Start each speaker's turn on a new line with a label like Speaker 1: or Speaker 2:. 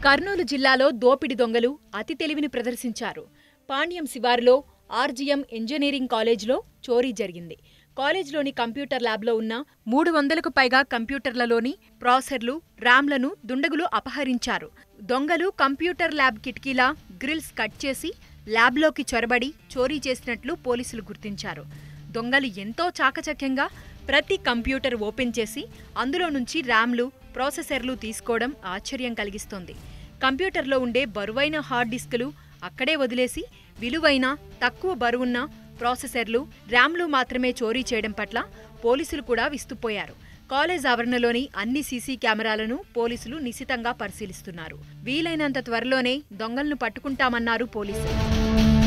Speaker 1: కర్నూలు జిల్లాలో దోపిడి దొంగలు అతి తెలివిని ప్రదర్శించారు పాణ్యం శివారులో ఆర్జీఎం ఇంజనీరింగ్ కాలేజ్లో చోరీ జరిగింది కాలేజ్లోని కంప్యూటర్ ల్యాబ్లో ఉన్న మూడు వందలకు పైగా కంప్యూటర్లలోని ప్రాసెసర్లు ర్యామ్లను దుండగులు అపహరించారు దొంగలు కంప్యూటర్ ల్యాబ్ కిటికీల గ్రిల్స్ కట్ చేసి ల్యాబ్లోకి చొరబడి చోరీ చేసినట్లు పోలీసులు గుర్తించారు దొంగలు ఎంతో చాకచక్యంగా ప్రతి కంప్యూటర్ ఓపెన్ చేసి అందులో నుంచి ర్యామ్లు ప్రాసెసర్లు తీసుకోవడం ఆశ్చర్యం కలిగిస్తోంది కంప్యూటర్లో ఉండే బరువైన హార్డ్ డిస్కులు అక్కడే వదిలేసి విలువైన తక్కువ బరువున్న ప్రాసెసర్లు ర్యామ్లు మాత్రమే చోరీ చేయడం పట్ల పోలీసులు కూడా విస్తుపోయారు కాలేజ్ ఆవరణలోని అన్ని సీసీ కెమెరాలను పోలీసులు నిశితంగా పరిశీలిస్తున్నారు వీలైనంత త్వరలోనే దొంగలను పట్టుకుంటామన్నారు పోలీసులు